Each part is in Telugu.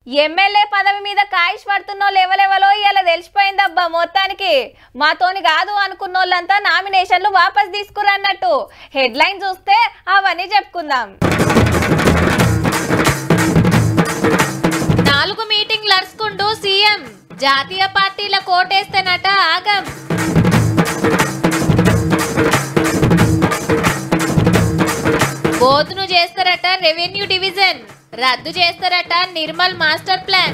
ఎమ్మెల్యే పదవి మీద కాయిష్ పడుతున్నోళ్ళు ఎవరెవలో ఇలా తెలిసిపోయిందబ్బా మొత్తానికి మాతోని కాదు అనుకున్నోళ్ళంతా నామినేషన్లు వాపస్ తీసుకురన్నట్టు హెడ్లైన్ చూస్తే అవన్నీ చెప్పుకుందాం నాలుగు మీటింగ్లు అరుచుకుంటూ సీఎం జాతీయ పార్టీల కోటేస్తేనట ఆగం బోతును చేస్తారట రెవెన్యూ డివిజన్ రద్దు చేస్తారట నిర్మల్ మాస్టర్ ప్లాన్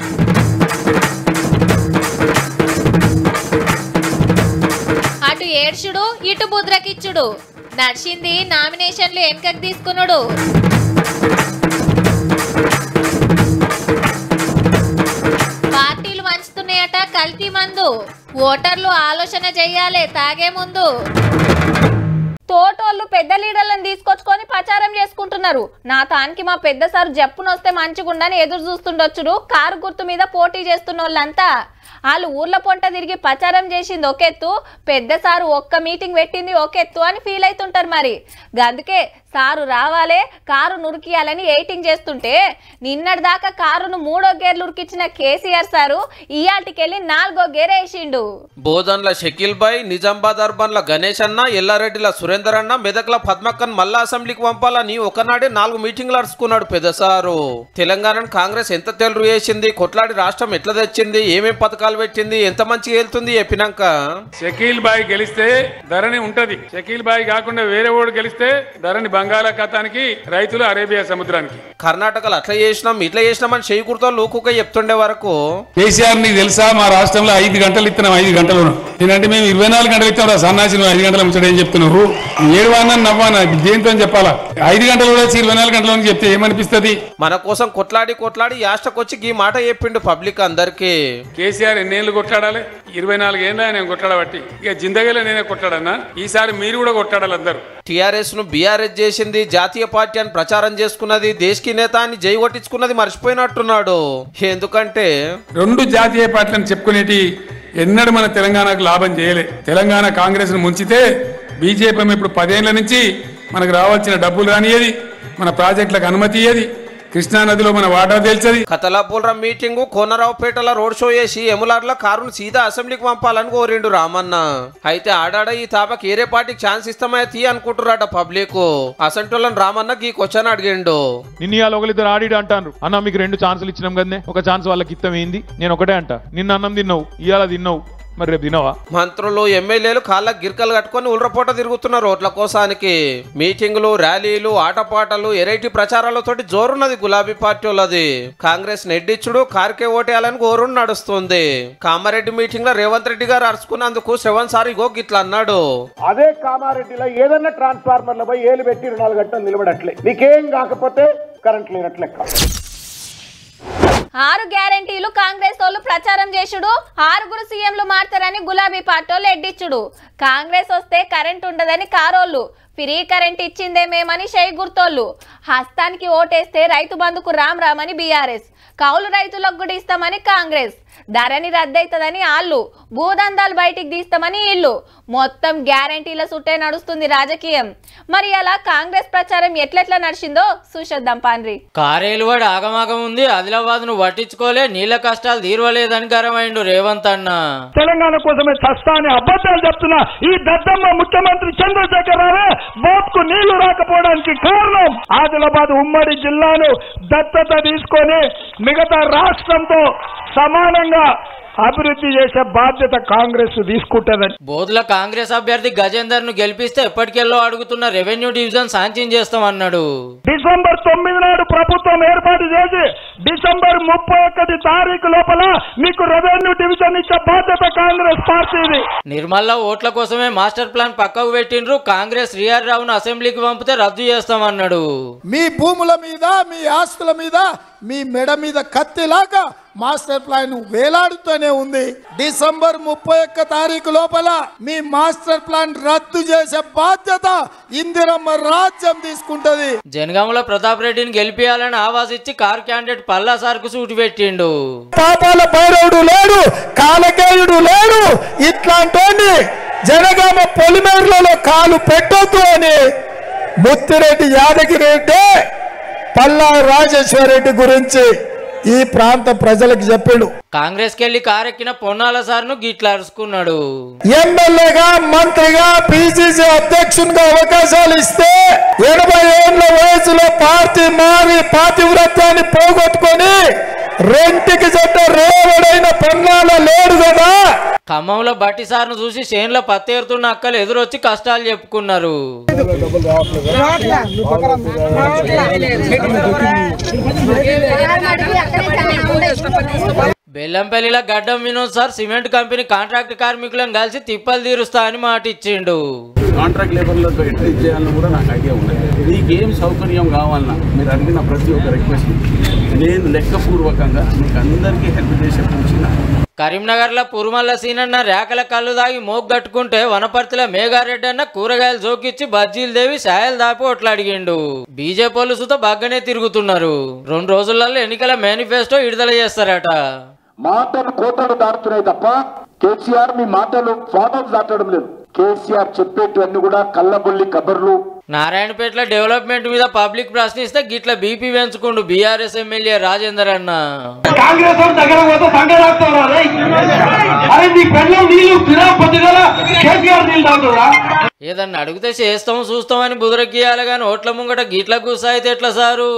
అటు ఏడ్చుడు ఇటు బుద్రకిచ్చుడు నడిచింది నామినేషన్లు వెనకకు తీసుకున్నాడు పార్టీలు వంచుతున్నాయట కల్తీ మందు ఓటర్లు ఆలోచన చెయ్యాలి తాగే ముందు తోటోళ్ళు పెద్ద లీడర్లను తీసుకొచ్చుకొని ప్రచారం చేసుకుంటున్నారు నా తానికి మా పెద్ద సార్ జప్పునొస్తే మంచిగుండని ఎదురు చూస్తుండొచ్చుడు కారు గుర్తు మీద పోటీ చేస్తున్న వాళ్ళంతా వాళ్ళు ఊర్ల పొంట తిరిగి ప్రచారం చేసింది ఒకెత్తు పెద్ద సారు ఒక్క మీటింగ్ పెట్టింది ఒకెత్తు అని ఫీల్ అవుతుంటారు మరి అందుకే సారు రావాలే కారు నురికియాలని ఎయిటింగ్ చేస్తుంటే నిన్నటి దాకా కారును మూడో గేర్లు ఉరికిచ్చిన కేసీఆర్ సారు ఇయాటికెళ్ళి నాలుగో గేర్ వేసిండు బోధన్ల షకీల్ బాయ్ నిజామాబాద్ అర్బన్ల గణేష్ అన్న ఎల్లారెడ్డిల సురేందర్ అన్న మెదక్ల పద్మక్కన్ మల్లా అసెంబ్లీకి పంపాలని ఒకనాడే నాలుగు మీటింగ్లు అరుచుకున్నాడు పెద్దసారు తెలంగాణను కాంగ్రెస్ ఎంత తెలు వేసింది కొట్లాడి రాష్ట్రం ఎట్లా తెచ్చింది ఏమేం పథకాలు పెట్టింది ఎంత మంచిగా వెళ్తుంది చెప్పినాక షకీల్ బాయ్ గెలిస్తే ధరణి ఉంటది షకీల్ బాయ్ కాకుండా వేరే ఓడు గెలిస్తే ధరణి బంగాళాఖాతానికి రైతులు అరేబియా సముద్రానికి కర్ణాటకలో అట్లా చేసినాం ఇట్లా చేసినామని చేయి కుర్తో లూకుగా చెప్తుండే వరకు కేసీఆర్ నీకు తెలుసా మా రాష్ట్రంలో ఐదు గంటలు ఇస్తున్నాం ఐదు గంటలు నేనంటే మేము ఇరవై నాలుగు గంటలు ఇస్తాం రా సన్నాసి నువ్వు ఐదు గంటల ముచ్చట ఏం చెప్తున్నావు ఏడు వాడినా నవ్వానా దేంతో అని చెప్పాలా ఐదు గంటలు కూడా వచ్చి ఇరవై నాలుగు గంటల నుంచి చెప్తే ఏమనిపిస్తుంది మన కోసం కొట్లాడి కొట్లాడి యాష్టకొచ్చి ఈ మాట చెప్పిండు పబ్లిక్ అందరికి కేసీఆర్ ఎన్నేళ్ళు కొట్లాడాలి ఇరవై నాలుగు ఏళ్ళ నేను కొట్లాడబట్టి ఇక జిందగీలో నేనే కొట్లాడన్నా ఈసారి మీరు కూడా కొట్లాడాలి అందరు టిఆర్ఎస్ ను బీఆర్ఎస్ చేసింది జాతీయ పార్టీ అని ప్రచారం చేసుకున్నది దేశకి నేత అని జై కొట్టించుకున్నది మర్చిపోయినట్టున్నాడు ఎందుకంటే రెండు జాతీయ పార్టీలను చెప్పుకునేటి ఎన్నడూ మన తెలంగాణకు లాభం చేయలే తెలంగాణ కాంగ్రెస్ ను ముంచితే బీజేపీ ఏమో ఇప్పుడు పదేళ్ల నుంచి మనకు రావాల్సిన డబ్బులు రానియది మన ప్రాజెక్టులకు అనుమతి ఇయ్యది కృష్ణా నదిలో మన వాటా తేల్చది కతలాపూర్రం మీటింగ్ కోనరావుపేటలో రోడ్ షో చేసి ఎములార్ల కారును సీదా అసెంబ్లీకి పంపాలని కోరిండు రామన్న అయితే ఆడాడ ఈ తాపకి ఏరే పార్టీకి ఛాన్స్ ఇస్తామా తీ అనుకుంటున్నారట పబ్లిక్ అసంటోళ్ళని రామన్న గీ క్వశ్చన్ అడిగిండు నిన్న ఇవాళ ఒకరిద్దరు ఆడిడు అంటారు అన్న మీకు రెండు ఛాన్సులు ఇచ్చినాం కదనే ఒక ఛాన్స్ వాళ్ళకి ఇస్తాం ఏంది నేను ఒకటే అంట నిన్న అన్నం తిన్నావు ఇవాళ తిన్నావు మరి రేపు తినవా మంత్రులు ఎమ్మెల్యేలు కాళ్ళ గిరికలు కట్టుకొని ఉల్రపోట తిరుగుతున్నారు ఓట్ల కోసానికి మీటింగులు ర్యాలీలు ఆటపాటలు ఎరైటీ ప్రచారాలతోటి జోరున్నది గులాబీ పార్టీ వాళ్ళది కాంగ్రెస్ నెడ్డిచ్చుడు కారికే ఓటేయాలని గోరు నడుస్తుంది కామారెడ్డి మీటింగ్ లో రేవంత్ రెడ్డి గారు అరుచుకున్నందుకు శ్రవణ్ సార్ ఇగో గిట్లా అన్నాడు అదే కామారెడ్డిలో ఏదన్నా ట్రాన్స్ఫార్మర్ల పోయి ఏలు పెట్టి నాలుగు గంటలు నిలబడట్లే నీకేం కాకపోతే కరెంట్ లేనట్లు లెక్క ఆరు గ్యారంటీలు కాంగ్రెస్ వాళ్ళు ప్రచారం చేసుడు ఆరుగురు సీఎంలు మారుతారని గులాబీ పార్టీలు ఎడ్డిచ్చుడు కాంగ్రెస్ వస్తే కరెంట్ ఉండదని కారోళ్ళు ఫ్రీ కరెంట్ ఇచ్చిందే మేమని షై గుర్తోళ్ళు హస్తానికి ఓటేస్తే రైతు బంధుకు రామ్ రామ్ అని బీఆర్ఎస్ కౌలు రైతులకు కూడా ఇస్తామని కాంగ్రెస్ ధరని రద్దయితదని ఆళ్ళు భూదందాలు బయటికి తీస్తామని ఇల్లు మొత్తం గ్యారంటీల సుట్టే నడుస్తుంది రాజకీయం మరి అలా కాంగ్రెస్ ప్రచారం ఎట్లెట్లా నడిచిందో చూసేద్దాం పాన్రి కారేలువాడు ఆగమాగం ఉంది ఆదిలాబాద్ ను పట్టించుకోలే నీళ్ళ కష్టాలు తీరవలేదని గరమైండు రేవంత్ అన్న తెలంగాణ కోసమే చస్తా అని అబద్ధాలు చెప్తున్నా ఈ దద్దమ్మ ముఖ్యమంత్రి చంద్రశేఖర్ రావే బోట్కు నీళ్లు రాకపోవడానికి కారణం ఆదిలాబాద్ ఉమ్మడి జిల్లాను దత్తత తీసుకొని మిగతా రాష్ట్రంతో సమానంగా అభివృద్ధి చేసే బాధ్యత కాంగ్రెస్ తీసుకుంటుందని బోధుల కాంగ్రెస్ అభ్యర్థి గజేందర్ ను గెలిపిస్తే ఎప్పటికెల్లో అడుగుతున్న రెవెన్యూ డివిజన్ సాంక్షన్ చేస్తామన్నాడు డిసెంబర్ తొమ్మిది నాడు ప్రభుత్వం ఏర్పాటు చేసి డిసెంబర్ ముప్పై ఒకటి తారీఖు లోపల మీకు రెవెన్యూ డివిజన్ ఇచ్చే బాధ్యత కాంగ్రెస్ పార్టీది నిర్మల్లో ఓట్ల కోసమే మాస్టర్ ప్లాన్ పక్కకు పెట్టిండ్రు కాంగ్రెస్ రియార్ రావును అసెంబ్లీకి పంపితే రద్దు చేస్తామన్నాడు మీ భూముల మీద మీ ఆస్తుల మీద మీ మెడ మీద కత్తిలాగా మాస్టర్ ప్లాన్ వేలాడుతూనే ఉంది డిసెంబర్ ముప్పై ఒక్క తారీఖు లోపల మీ మాస్టర్ ప్లాన్ రద్దు చేసే బాధ్యత ఇందిరమ్మ రాజ్యం తీసుకుంటది జనగాంలో ప్రతాప్ రెడ్డిని గెలిపియాలని ఆవాసిచ్చి కార్ క్యాండిడేట్ పల్లా సార్కు సూటి పెట్టిండు పాపాల భైరవుడు లేడు కాలకేయుడు లేడు ఇట్లాంటి జనగామ పొలిమేరులలో కాలు పెట్టొద్దు అని ముత్తిరెడ్డి యాదగిరి రెడ్డి పల్లా రాజేశ్వర రెడ్డి గురించి ఈ ప్రాంత ప్రజలకు చెప్పిండు కాంగ్రెస్ కెళ్లి కారెక్కిన పొన్నాల సార్ను గిట్లా అరుచుకున్నాడు ఎమ్మెల్యేగా మంత్రిగా పిసిసి అధ్యక్షునిగా అవకాశాలు ఇస్తే ఎనభై ఏళ్ల వయసులో పార్టీ మారి పాతివ్రత్యాన్ని పోగొట్టుకొని రెంటికి చెట్ట రేవడైన పన్నాల లేడు కదా ఖమ్మంలో బట్టి సార్ను చూసి చేన్లో పత్తేరుతున్న అక్కలు ఎదురొచ్చి కష్టాలు చెప్పుకున్నారు బెల్లంపల్లిలో Gaddam Vinod sir cement company contract కార్మికులను కలిసి తిప్పలు తీరుస్తా అని మాట ఇచ్చిండు కాంట్రాక్ట్ లేబర్లతో ఎట్లా చేయాలని కూడా నాకు ఐడియా ఉన్నది మీకు ఏం సౌకర్యం కావాలన్నా మీరు అడిగిన ప్రతి ఒక్క రిక్వెస్ట్ నేను లెక్కపూర్వకంగా మీకు అందరికీ హెల్ప్ చేసే కూర్చున్నా కరీంనగర్లో పురుమల్ల సీనన్న రేకల కళ్ళు దాగి మోగ్ కట్టుకుంటే వనపర్తిలో మేఘారెడ్డి అన్న కూరగాయలు జోకిచ్చి బజ్జీలు దేవి సాయలు దాపి ఓట్లు అడిగిండు బీజేపీ వాళ్ళు సుత బాగానే తిరుగుతున్నారు రెండు రోజులలో ఎన్నికల మేనిఫెస్టో విడుదల చేస్తారట మాటలు కోతలు దాటుతున్నాయి తప్ప కేసీఆర్ మీ మాటలు ఫాదర్స్ దాటడం లేదు కేసీఆర్ చెప్పేటివన్నీ కూడా కళ్ళబొల్లి కబర్లు నారాయణపేటలో డెవలప్మెంట్ మీద పబ్లిక్ ప్రశ్నిస్తే గిట్ల బీపీ పెంచుకుండు బీఆర్ఎస్ ఎమ్మెల్యే రాజేందర్ అన్న కాంగ్రెస్ వాడు దగ్గర పోతే సంఘ రాస్తారా అరే నీ పెళ్ళం నీళ్లు తిరా పొద్దుగల కేసీఆర్ నీళ్ళు తాగుతురా ఏదన్నా అడిగితే చేస్తాం చూస్తామని బుదరకియాలి కానీ ఓట్ల ముంగట గిట్ల కూసాయితే ఎట్లా సారు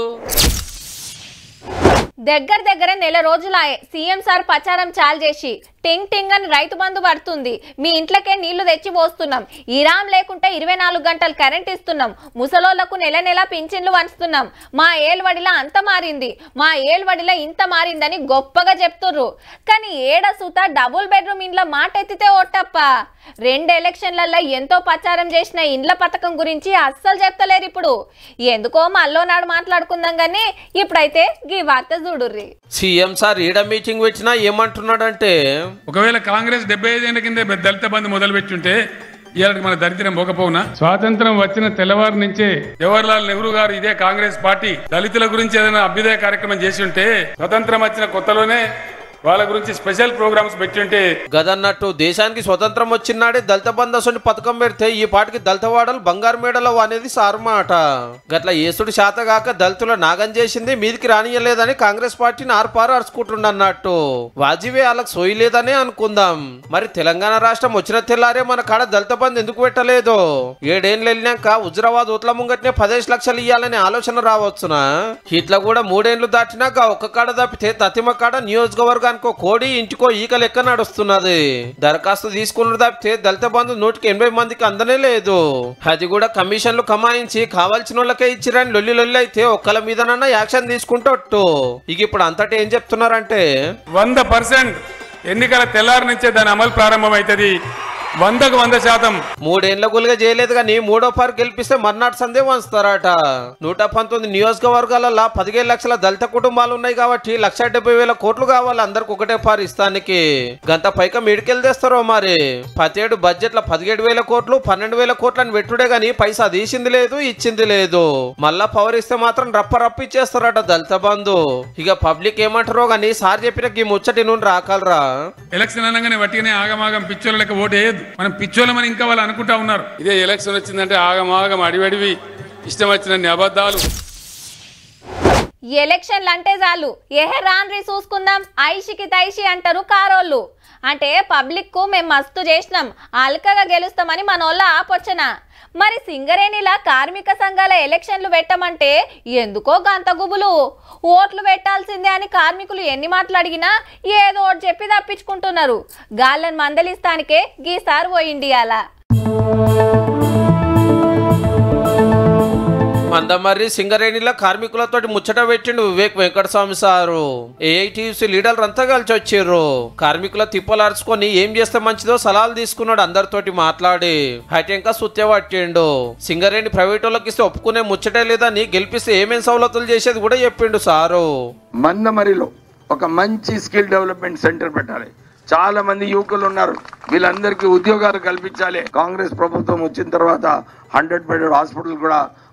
దగ్గర దగ్గర నెల రోజులాయే సీఎం సార్ ప్రచారం చాలు చేసి టింగ్ టింగ్ అని రైతు బంధు పడుతుంది మీ ఇంట్లోకే నీళ్లు తెచ్చి పోస్తున్నాం ఇరామ్ లేకుంటే ఇరవై నాలుగు గంటలు కరెంట్ ఇస్తున్నాం ముసలోళ్లకు నెల నెల పింఛన్లు వంచుతున్నాం మా ఏల్వడిలా అంత మారింది మా ఏల్వడిలా ఇంత మారిందని గొప్పగా చెప్తుర్రు కానీ ఏడ సూత డబుల్ బెడ్రూమ్ ఇండ్ల మాట ఎత్తితే ఓటప్ప రెండు ఎలక్షన్లలో ఎంతో ప్రచారం చేసిన ఇండ్ల పథకం గురించి అస్సలు చెప్తలేరు ఇప్పుడు ఎందుకో మల్లో నాడు మాట్లాడుకుందాం కానీ ఇప్పుడైతే గీ వార్త చూడుర్రి సీఎం సార్ ఈడ మీటింగ్ పెట్టినా ఏమంటున్నాడంటే ఒకవేళ కాంగ్రెస్ డెబ్బై ఐదేళ్ల కింద దళిత బంధు మొదలు పెట్టుంటే ఇవాళకి మన దరిద్రం పోకపోవునా స్వాతంత్రం వచ్చిన తెల్లవారు నుంచే జవహర్లాల్ నెహ్రూ గారు ఇదే కాంగ్రెస్ పార్టీ దళితుల గురించి ఏదైనా అభ్యుదయ కార్యక్రమం చేసి ఉంటే స్వతంత్రం వచ్చిన కొత్తలోనే వాళ్ళ గురించి స్పెషల్ ప్రోగ్రామ్స్ పెట్టుంటే గదన్నట్టు దేశానికి స్వతంత్రం వచ్చినాడే దళిత బంధసుని పథకం పెడితే ఈ పాటికి దళిత వాడలు బంగారు మేడలో అనేది సార్ మాట గట్ల ఏసుడు శాతగాక దళితుల నాగం చేసింది మీదికి రానియలేదని కాంగ్రెస్ పార్టీని ఆర్పారు అరుచుకుంటుండన్నట్టు వాజీవే వాళ్ళకి సోయలేదనే అనుకుందాం మరి తెలంగాణ రాష్ట్రం వచ్చిన తెల్లారే మన కాడ దళిత బంధు ఎందుకు పెట్టలేదు ఏడేళ్ళు వెళ్ళినాక హుజరాబాద్ ఊట్ల ముంగట్నే పదేసి లక్షలు ఇవ్వాలనే ఆలోచన రావచ్చునా ఇట్లా కూడా మూడేళ్లు దాటినాక ఒక్క కాడ తప్పితే తతిమ కాడ నియోజకవర్గానికో కోడి ఇంటికో ఈక లెక్క నడుస్తున్నది దరఖాస్తు తీసుకున్న తప్పితే దళిత బంధు నూటికి ఎనభై మందికి అందనే లేదు అది కూడా కమిషన్లు కమాయించి కావాల్సిన వాళ్ళకే ఇచ్చిరని లొల్లి లొల్లి అయితే ఒక్కల మీదనన్నా యాక్షన్ తీసుకుంటూ ఇక ఇప్పుడు అంతటా ఏం చెప్తున్నారంటే వంద పర్సెంట్ ఎన్నికల తెల్లారి నుంచే దాని అమలు ప్రారంభమవుతుంది వందకు వంద శాతం మూడేళ్ల గులుగా చేయలేదు కానీ మూడో పార్ గెలిపిస్తే మర్నాటి సందే వంచుతారట నూట పంతొమ్మిది నియోజకవర్గాలలో పదిహేను లక్షల దళిత కుటుంబాలు ఉన్నాయి కాబట్టి లక్ష డెబ్బై వేల కోట్లు కావాలి అందరికి ఒకటే పార్ ఇస్తానికి గంత పైక మీడికెళ్ళి తెస్తారో మరి పదిహేడు బడ్జెట్ల పదిహేడు వేల కోట్లు పన్నెండు వేల కోట్లని పెట్టుడే గాని పైసా తీసింది లేదు ఇచ్చింది లేదు మళ్ళా పవర్ ఇస్తే మాత్రం రప్ప రప్ప ఇచ్చేస్తారట దళిత బంధు ఇక పబ్లిక్ ఏమంటారో గాని సార్ చెప్పిన ఈ ముచ్చటి నుండి రాకలరా ఎలక్షన్ అనగానే వట్టిగానే ఆగమాగం పిచ్చోళ్ళ లెక్క ఓటు వేయద్దు మనం పిచ్చోళ్ళమని ఇంకా వాళ్ళు అనుకుంటా ఉన్నారు ఇదే ఎలక్షన్ వచ్చిందంటే ఆగమాగం అడివడివి ఇష్టం వచ్చినన్ని అబద్ధాలు ఎలక్షన్లు అంటే చాలు ఏహే రాన్రి చూసుకుందాం ఐషికి తైషి అంటారు కారోళ్ళు అంటే పబ్లిక్ కు మేము మస్తు చేసినాం అల్కగా గెలుస్తామని మన వాళ్ళ ఆపొచ్చన మరి సింగరేణిలా కార్మిక సంఘాల ఎలక్షన్లు పెట్టమంటే ఎందుకో గంత గుబులు ఓట్లు పెట్టాల్సిందే అని కార్మికులు ఎన్ని మాటలు అడిగినా ఏదో ఒకటి చెప్పి తప్పించుకుంటున్నారు గాళ్ళని మందలిస్తానికే గీసారి పోయిండి అలా మందమర్రి సింగరేణిలో కార్మికులతోటి ముచ్చట పెట్టిండు వివేక్ వెంకటస్వామి సారు ఏఐటీసీ లీడర్లు అంతా కలిసి వచ్చిర్రు కార్మికుల తిప్పలార్చుకొని ఏం చేస్తే మంచిదో సలహాలు తీసుకున్నాడు అందరితోటి మాట్లాడి హైటెంకా సుత్య పట్టిండు సింగరేణి ప్రైవేట్ వాళ్ళకి ఇస్తే ఒప్పుకునే ముచ్చటే లేదని గెలిపిస్తే ఏమేం సవలతులు చేసేది కూడా చెప్పిండు సారు మందమరిలో ఒక మంచి స్కిల్ డెవలప్మెంట్ సెంటర్ పెట్టాలి చాలా మంది యువకులు ఉన్నారు వీళ్ళందరికీ ఉద్యోగాలు కల్పించాలి కాంగ్రెస్ ప్రభుత్వం వచ్చిన తర్వాత హండ్రెడ్ బెడెడ్ హాస్పిటల్ కూడా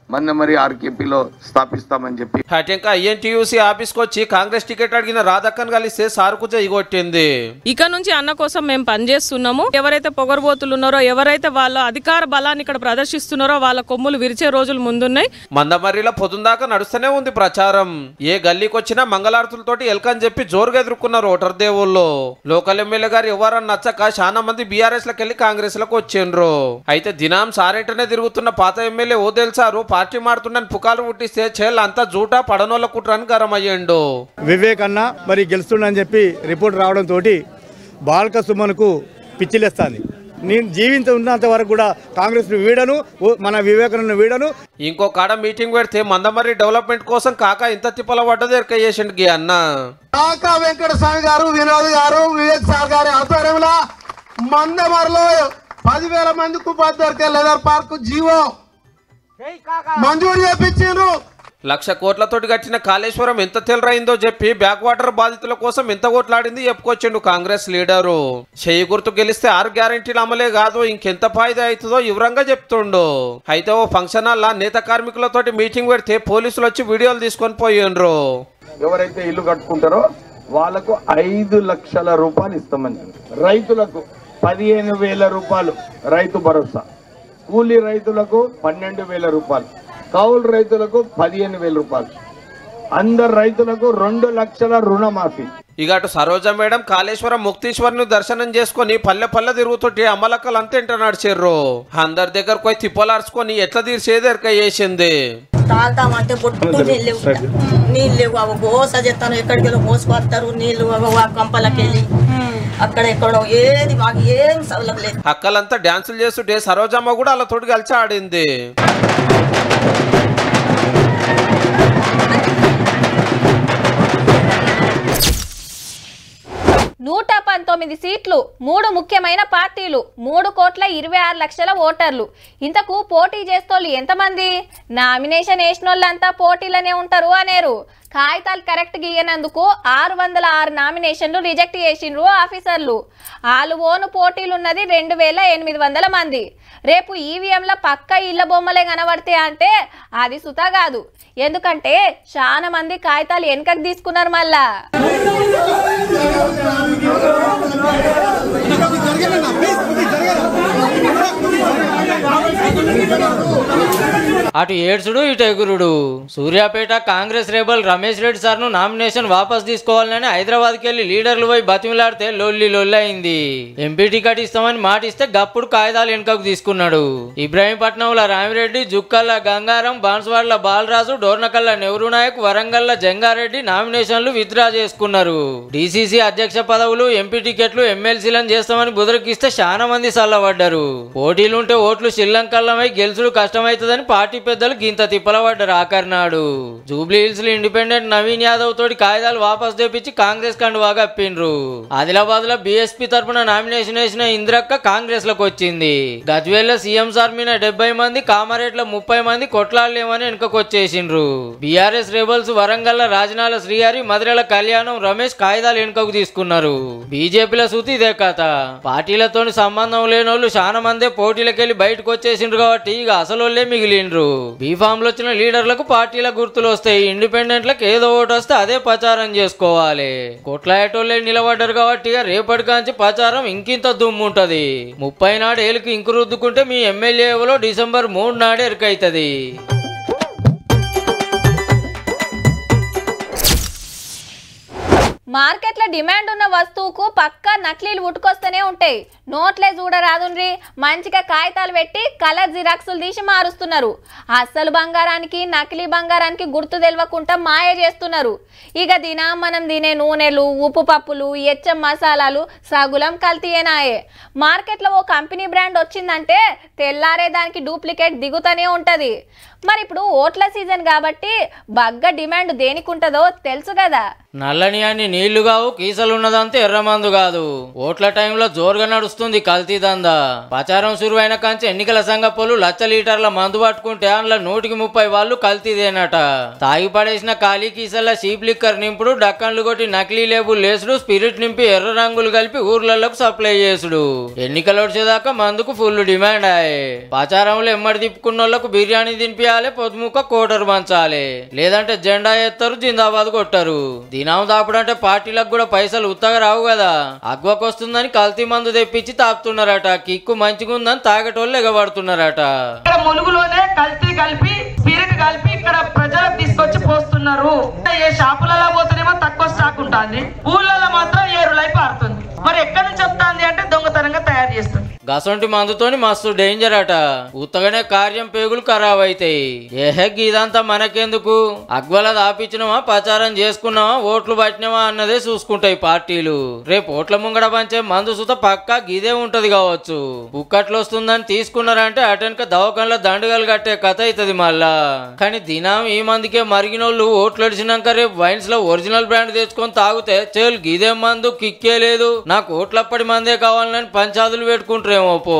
మొన్న మరి ఆర్కేపీలో స్థాపిస్తామని చెప్పి అటెంక ఐఎన్టీయూసీ ఆఫీస్కి వచ్చి కాంగ్రెస్ టికెట్ అడిగిన రాధక్కను కలిస్తే సారుకు కొట్టింది ఇక నుంచి అన్న కోసం మేము పనిచేస్తున్నాము ఎవరైతే పొగరబోతులు ఉన్నారో ఎవరైతే వాళ్ళ అధికార బలాన్ని ఇక్కడ ప్రదర్శిస్తున్నారో వాళ్ళ కొమ్ములు విరిచే రోజులు ముందున్నాయి మందమర్రిలో పొద్దుందాకా నడుస్తూనే ఉంది ప్రచారం ఏ గల్లీకి వచ్చినా మంగళారతులతోటి ఎల్కని చెప్పి జోరుగా ఎదుర్కొన్నారు ఓటర్ దేవుళ్ళు లోకల్ ఎమ్మెల్యే గారు ఎవరని నచ్చక చాలా మంది బీఆర్ఎస్ లకు వెళ్ళి కాంగ్రెస్ లకు వచ్చిండ్రు అయితే దినాం సారేంటనే తిరుగుతున్న పాత ఎమ్మెల్యే ఓ తెలుసారు పార్టీ మారుతుండని పుకాలు పుట్టిస్తే చేల్ అంతా జూటా పడనోళ్ళ కుట్రని గరం అయ్యిండు వివేక్ అన్న మరి గెలుస్తుండని చెప్పి రిపోర్ట్ రావడం తోటి బాల్క సుమన్కు పిచ్చిలేస్తాంది నేను జీవించ ఉన్నంత వరకు కూడా కాంగ్రెస్ వీడను ఓ- మన వివేకానంద వీడను ఇంకో కాడ మీటింగ్ పెడితే మందమర్రి డెవలప్మెంట్ కోసం కాక ఇంత తిప్పల పడ్డది ఎరక చేసిండు గీ అన్న కాకా వెంకట స్వామి గారు వినోద్ గారు వివేక్ సార్ గారి ఆధ్వర్యంలో మందమరిలో పదివేల మందికి ఉపాధి దొరికే లెదర్ పార్క్ జీవో మంజూరు చేపించారు లక్ష కోట్లతోటి కట్టిన కాళేశ్వరం ఎంత తెలరైందో చెప్పి బ్యాక్ వాటర్ బాధితుల కోసం ఎంత కోట్లాడింది చెప్పుకొచ్చిండు కాంగ్రెస్ లీడరు చెయ్యి గుర్తు గెలిస్తే ఆరు గ్యారంటీలు అమలే కాదు ఇంకెంత ఫాయిదా అవుతుందో వివరంగా చెప్తుండు అయితే ఓ ఫంక్షన్ హాల్ల నేత కార్మికులతోటి మీటింగ్ పెడితే పోలీసులు వచ్చి వీడియోలు తీసుకొని పోయిండ్రు ఎవరైతే ఇల్లు కట్టుకుంటారో వాళ్ళకు ఐదు లక్షల రూపాయలు ఇస్తామని రైతులకు పదిహేను వేల రూపాయలు రైతు భరోసా కూలీ రైతులకు పన్నెండు వేల రూపాయలు కౌలు రైతులకు పదిహేను వేల రూపాయలు అందరు రైతులకు రెండు లక్షల రుణమాఫీ ఇక అటు సరోజ మేడం కాళేశ్వరం ముక్తీశ్వరుని దర్శనం చేసుకొని పల్లె పల్లె తిరుగుతుంటే అమ్మలక్కలు అంత ఇంట నడిచిర్రు అందరి దగ్గరకు పోయి తిప్పలార్చుకొని ఎట్లా తీర్చేది ఎరక చేసింది తాగుతామంటే బొట్టు నీళ్ళు లేవు ఇక్కడ. నీళ్ళు లేవు అవి గోస చేస్తాను ఎక్కడికి వెళ్ళి పోసుకొస్తారు నీళ్ళు అవి ఆ కంపలకి వెళ్ళి అక్కడ ఎక్కడో ఏది మాకు ఏం సౌలభ్యం లేదు అక్కలంతా డాన్సులు చేస్తుంటే సరోజమ్మ కూడా అలా తోటి కలిసి ఆడింది నూట పంతొమ్మిది సీట్లు మూడు ముఖ్యమైన పార్టీలు మూడు కోట్ల ఇరవై ఆరు లక్షల ఓటర్లు ఇంతకు పోటీ చేస్తోళ్ళు ఎంతమంది నామినేషన్ వేసిన వాళ్ళంతా పోటీలనే ఉంటారు అనేరు కాగితాలు కరెక్ట్ గీయనందుకు ఆరు వందల ఆరు నామినేషన్లు రిజెక్ట్ చేసిండ్రు ఆఫీసర్లు వాళ్ళు ఓను పోటీలు ఉన్నది రెండు వేల ఎనిమిది వందల మంది రేపు ఈవీఎంల పక్క ఇళ్ళ బొమ్మలే కనబడితే అంటే అది సుతా కాదు ఎందుకంటే చాలా మంది కాగితాలు వెనకకు తీసుకున్నారు మళ్ళా అటు ఏడ్చుడు ఇటు ఎగురుడు సూర్యాపేట కాంగ్రెస్ రేబల్ రమేష్ రెడ్డి సార్ను నామినేషన్ వాపస్ తీసుకోవాలని హైదరాబాద్కి వెళ్లి లీడర్లు పోయి బతిమిలాడితే లొల్లి లొల్లి అయింది ఎంపీ టికెట్ ఇస్తామని మాట ఇస్తే గప్పుడు కాగితాలు వెనుకకు తీసుకున్నాడు ఇబ్రాహీంపట్నంలో రామిరెడ్డి జుక్కల్ల గంగారం బాన్స్వాడ్ల బాలరాజు డోర్నకల్ల నెహ్రూ నాయక్ వరంగల్ల జంగారెడ్డి నామినేషన్లు విత్డ్రా చేసుకున్నారు డీసీసీ అధ్యక్ష పదవులు ఎంపీ టికెట్లు ఎమ్మెల్సీలను చేస్తామని బుదరకిస్తే చాలా మంది సల్లబడ్డారు పోటీలుంటే ఓట్లు శ్రీలంకల్లమై గెలుచుడు కష్టమవుతుందని పార్టీ పెద్దలు గింత తిప్పలబడ్డారు ఆఖరినాడు జూబ్లీ హిల్స్ లో ఇండిపెండెంట్ నవీన్ యాదవ్ తోటి కాగితాలు వాపస్ తెప్పించి కాంగ్రెస్ కండువా కప్పిండ్రు ఆదిలాబాద్ లో బీఎస్పీ తరపున నామినేషన్ వేసిన ఇంద్రక్క కాంగ్రెస్ లోకి వచ్చింది గజ్వేల్ లో సీఎం సార్ మీద డెబ్బై మంది కామారెడ్ల ముప్పై మంది కొట్లాడలేమని వెనుకకు వచ్చేసిండ్రు బీఆర్ఎస్ రేబల్స్ వరంగల్ రాజనాల శ్రీహరి మధురల కళ్యాణం రమేష్ కాగితాలు వెనుకకు తీసుకున్నారు బీజేపీల సూతి ఇదే కథ పార్టీలతో సంబంధం లేని వాళ్ళు చాలా మందే పోటీలకెళ్లి బయటకు వచ్చేసిండ్రు కాబట్టి ఇక అసలు మిగిలిండ్రు బీఫామ్ లో వచ్చిన లీడర్లకు పార్టీల గుర్తులు వస్తాయి ఇండిపెండెంట్లకు ఏదో ఒకటి వస్తే అదే ప్రచారం చేసుకోవాలి కొట్లాయేటోళ్ళే నిలబడ్డారు కాబట్టి ఇక రేపటి కాంచి ప్రచారం ఇంకింత దుమ్ము ఉంటది ముప్పై నాడు ఏళ్ళకి ఇంకు రుద్దుకుంటే మీ ఎమ్మెల్యే ఎవరో డిసెంబర్ మూడు నాడే ఎరుకైతది మార్కెట్లో డిమాండ్ ఉన్న వస్తువుకు పక్కా నకిలీలు ఉట్టుకొస్తూనే ఉంటాయి నోట్లే చూడరాదుండ్రి మంచిగా కాగితాలు పెట్టి కలర్ జిరాక్సులు తీసి మారుస్తున్నారు అస్సలు బంగారానికి నకిలీ బంగారానికి గుర్తు తెలియకుండా మాయ చేస్తున్నారు ఇక దినా మనం తినే నూనెలు ఉప్పు పప్పులు ఎచ్చం మసాలాలు సగులం కల్తీయేనాయే మార్కెట్లో ఓ కంపెనీ బ్రాండ్ వచ్చిందంటే తెల్లారే దానికి డూప్లికేట్ దిగుతూనే ఉంటుంది మరి ఇప్పుడు ఓట్ల సీజన్ కాబట్టి బగ్గ డిమాండ్ దేనికి ఉంటుందో తెలుసు కదా నల్లని అన్ని నీళ్లు కావు కీసలున్నదంతా ఎర్రమందు కాదు ఓట్ల టైంలో జోరుగా నడుస్తుంది కల్తీ దందా ప్రచారం సురువైన కాంచి ఎన్నికల సంఘపోలు లచ్చ లీటర్ల మందు పట్టుకుంటే అందులో నూటికి ముప్పై వాళ్ళు కల్తీదేనట తాగి పడేసిన ఖాళీ కీసల్ల షీప్ లిక్కర్ నింపుడు డక్కన్లు కొట్టి నకిలీ లేబుల్ లేసుడు స్పిరిట్ నింపి ఎర్ర రంగులు కలిపి ఊర్లలోకి సప్లై చేసుడు ఎన్నికలు వచ్చేదాకా మందుకు ఫుల్ డిమాండ్ ఆయే ప్రచారంలో ఎమ్మడి తిప్పుకున్న వాళ్ళకు బిర్యానీ తినిపించాలి ఇయ్యాలి పొద్దుముక్క కోటరు పంచాలి లేదంటే జెండా ఎత్తారు జిందాబాద్ కొట్టారు దినం దాపుడంటే పార్టీలకు కూడా పైసలు ఉత్తగా రావు కదా అగ్వకొస్తుందని కల్తీ మందు తెప్పించి తాపుతున్నారట కిక్కు మంచిగుందని తాగటోళ్ళు ఎగబడుతున్నారట ఇక్కడ ములుగులోనే కల్తీ కలిపి స్పిరిట్ కలిపి ఇక్కడ ప్రజలకు తీసుకొచ్చి పోస్తున్నారు ఏ షాపులలో పోతేనేమో తక్కువ స్టాక్ ఉంటుంది ఊళ్ళలో మాత్రం ఏరులై పారుతుంది మరి ఎక్కడి నుంచి వస్తుంది అంటే దొంగతనంగా తయారు చేస్తుంది గసంటి మందుతోని మస్తు డేంజర్ అట ఉత్తగానే కార్యం పేగులు ఖరాబ్ అవుతాయి ఏహే ఇదంతా మనకెందుకు అగ్వల దాపించినవా ప్రచారం చేసుకున్నావా ఓట్లు పట్టినవా అన్నదే చూసుకుంటాయి పార్టీలు రేపు ఓట్ల ముంగడ పంచే మందు సుత పక్కా గిదే ఉంటది కావచ్చు కుక్కట్లు వస్తుందని తీసుకున్నారంటే అటెనక దవాఖానలో దండగలు కట్టే కథ అవుతుంది మళ్ళా కానీ దినం ఈ మందికే మరిగినోళ్ళు ఓట్లు అడిచినాక రేపు వైన్స్ లో ఒరిజినల్ బ్రాండ్ తెచ్చుకొని తాగితే చేలు గిదే మందు కిక్కే లేదు నాకు ఓట్లప్పటి మందే కావాలని పంచాదులు పెట్టుకుంటారేమో పో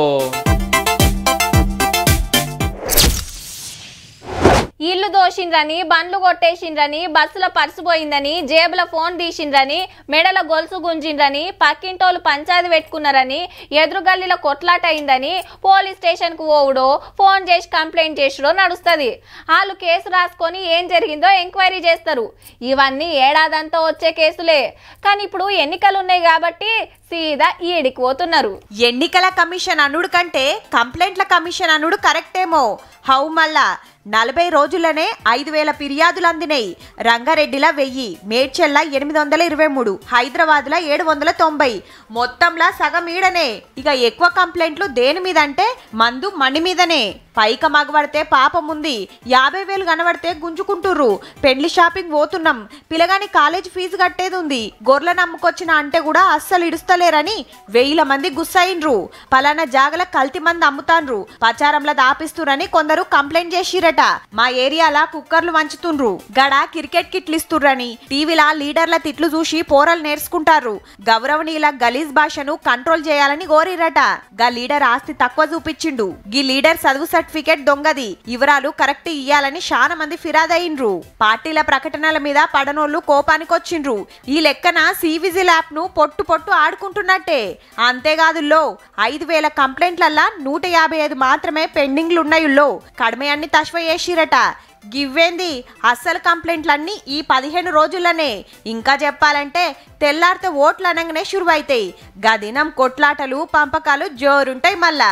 ఇల్లు దోషిండ్రని బండ్లు కొట్టేసిండ్రని బస్సులో పర్సు పోయిందని జేబుల ఫోన్ తీసిండ్రని మెడల గొలుసు గుంజిండ్రని పక్కింటోళ్ళు పంచాయతీ పెట్టుకున్నారని ఎదురుగల్లిలో కొట్లాట అయిందని పోలీస్ స్టేషన్కు పోవుడో ఫోన్ చేసి కంప్లైంట్ చేసుడో నడుస్తుంది వాళ్ళు కేసు రాసుకొని ఏం జరిగిందో ఎంక్వైరీ చేస్తారు ఇవన్నీ ఏడాదంతా వచ్చే కేసులే కానీ ఇప్పుడు ఎన్నికలు ఉన్నాయి కాబట్టి సీదా ఈడికి పోతున్నారు ఎన్నికల కమిషన్ అనుడు కంటే కంప్లైంట్ల కమిషన్ అనుడు కరెక్టేమో హౌ మళ్ళా నలభై రోజుల్లోనే ఐదు వేల ఫిర్యాదులు అందినాయి రంగారెడ్డిలో వెయ్యి మేడ్చెల్ల ఎనిమిది వందల ఇరవై మూడు హైదరాబాద్లో ఏడు వందల తొంభై మొత్తంలా సగం ఈడనే ఇక ఎక్కువ కంప్లైంట్లు దేని మీద అంటే మందు మణి మీదనే పైక మగబడితే పాపం ఉంది యాభై వేలు కనబడితే గుంజుకుంటుర్రు పెళ్లి షాపింగ్ పోతున్నాం పిల్లగాని కాలేజ్ ఫీజు కట్టేది ఉంది గొర్రెల నమ్ముకొచ్చిన అంటే కూడా అస్సలు ఇడుస్తలేరని వేల మంది గుస్సయిండ్రు పలానా జాగల కల్తీ మంది అమ్ముతాన్రు ప్రచారంలో దాపిస్తురని కొందరు కంప్లైంట్ చేసిరట మా ఏరియాల కుక్కర్లు వంచుతుండ్రు గడ క్రికెట్ కిట్లు ఇస్తుర్రని టీవీలా లీడర్ల తిట్లు చూసి పోరలు నేర్చుకుంటారు గౌరవనీయుల గలీజ్ భాషను కంట్రోల్ చేయాలని కోరిరట గా లీడర్ ఆస్తి తక్కువ చూపించిండు గీ లీడర్ చదువు సర్టిఫికేట్ దొంగది వివరాలు కరెక్ట్ ఇయ్యాలని చాలా మంది ఫిరాదయిండ్రు పార్టీల ప్రకటనల మీద పడనోళ్లు కోపానికొచ్చిండ్రు ఈ లెక్కన సివిజిల్ యాప్ ను పొట్టు పొట్టు ఆడుకుంటున్నట్టే అంతేకాదు లో ఐదు వేల కంప్లైంట్లల్లా నూట యాభై ఐదు మాత్రమే పెండింగ్లు ఉన్నాయుల్లో కడమయాన్ని తశ్వ చేసిరట గివ్వేంది అస్సలు కంప్లైంట్లన్నీ ఈ పదిహేను రోజుల్లోనే ఇంకా చెప్పాలంటే తెల్లారితే ఓట్లు అనగానే షురువైతాయి గదినం కొట్లాటలు పంపకాలు జోరుంటాయి మళ్ళా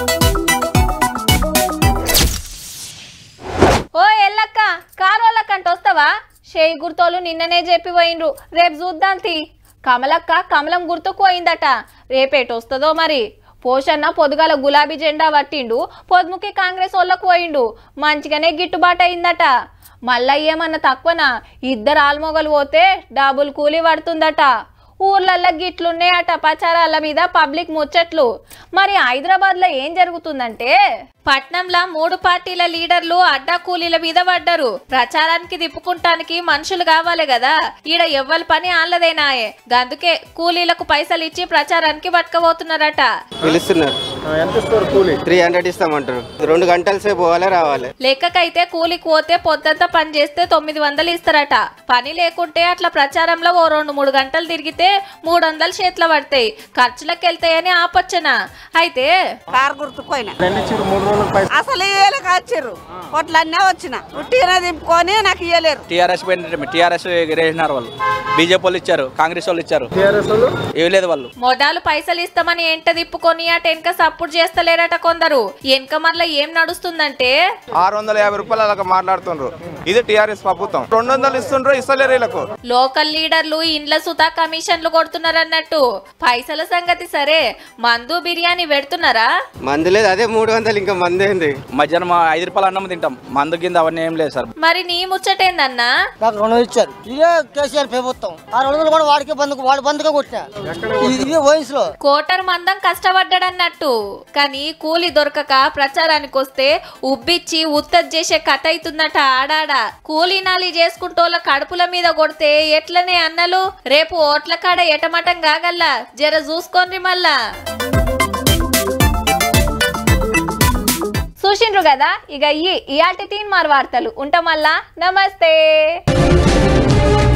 ఓ ఎల్లక్క కారోళ్ళకంట వస్తావా షేయి గుర్తోలు నిన్ననే చెప్పి పోయిండ్రు రేపు చూద్దాం తీ కమలక్క కమలం గుర్తుకు పోయిందట రేపేటి వస్తుందో మరి పోషన్న పొదుగాల గులాబీ జెండా పట్టిండు పొద్దుముకి కాంగ్రెస్ వాళ్ళకు పోయిండు మంచిగానే గిట్టుబాటు అయిందట మళ్ళా ఏమన్నా తక్కువనా ఇద్దరు ఆల్మొగలు పోతే డబుల్ కూలీ పడుతుందట ఊర్లల్లో గిట్లున్నాయట ప్రచారాల మీద పబ్లిక్ ముచ్చట్లు మరి హైదరాబాద్లో ఏం జరుగుతుందంటే పట్నంలో మూడు పార్టీల లీడర్లు అడ్డా కూలీల మీద పడ్డారు ప్రచారానికి తిప్పుకుంటానికి మనుషులు కావాలి కదా ఈడ ఎవ్వరి పని ఆళ్ళదేనాయే అందుకే కూలీలకు పైసలు ఇచ్చి ప్రచారానికి పట్టుకపోతున్నారట పిలుస్తున్నారు ఎంత ఇస్తారు కూలీ త్రీ హండ్రెడ్ ఇస్తామంటారు రెండు గంటల సేపు పోవాలి రావాలి లెక్కకైతే కూలికి పోతే పొద్దంతా పని చేస్తే తొమ్మిది వందలు ఇస్తారట పని లేకుంటే అట్లా ప్రచారంలో ఓ రెండు మూడు గంటలు తిరిగితే మూడు వందలు చేతిలో పడతాయి ఖర్చులకు వెళ్తాయని ఆపొచ్చన అయితే కారు గుర్తుపోయినా అసలు ఇయ్యలే కాచారు కొట్లన్నీ వచ్చిన ఉట్టిగా దింపుకొని నాకు ఇయ్యలేరు టీఆర్ఎస్ టీఆర్ఎస్ ఎగరేసినారు వాళ్ళు బీజేపీ వాళ్ళు ఇచ్చారు కాంగ్రెస్ వాళ్ళు ఇచ్చారు ఇవ్వలేదు వాళ్ళు మొడాలు పైసలు ఇస్తామని ఎంట తిప్పుకొని అట వెనక సపోర్ట్ చేస్తలేరట కొందరు వెనక మరల ఏం నడుస్తుందంటే ఆరు వందల యాభై రూపాయలు అలాగ మాట్లాడుతుండ్రు ఇది టిఆర్ఎస్ ప్రభుత్వం రెండు వందలు ఇస్తుండ్రు ఇస్తలేరు వీళ్ళకు లోకల్ లీడర్లు ఇండ్ల సుతా కమిషన్లు కొడుతున్నారన్నట్టు పైసల సంగతి సరే మందు బిర్యానీ పెడుతున్నారా మందు లేదు అదే మూడు వందలు ఇంకా మంది ఏంది మధ్యాహ్నం మా ఐదు రూపాయలు అన్నం తింటాం మందు కింద అవన్నీ ఏం లేదు సార్ మరి నీ ముచ్చటేందన్నా నాకు రుణం ఇచ్చారు ఇదే కేసీఆర్ ప్రభుత్వం ఆ రెండు వందలు కూడా వాడికి బంధుకు వాడి బంధుగా కొట్టినా ఇది- ఇదే వయసులో కోటర్ మందం కష్టపడ్డాడన్నట్టు కానీ కూలి దొరకక ప్రచారానికి వస్తే ఉబ్బిచ్చి ఉత్తది చేసే కథ అవుతుందట ఆడాడ కూలీ నాలి చేసుకుంటోళ్ళ కడుపుల మీద కొడితే ఎట్లనే అన్నలు రేపు ఓట్ల కాడ ఎటమటం కాగల్లా జర చూసుకోండి మళ్ళా చూసిండ్రు కదా ఇక ఈ ఇయాటి తీన్ మార్ వార్తలు ఉంటాం మళ్ళా నమస్తే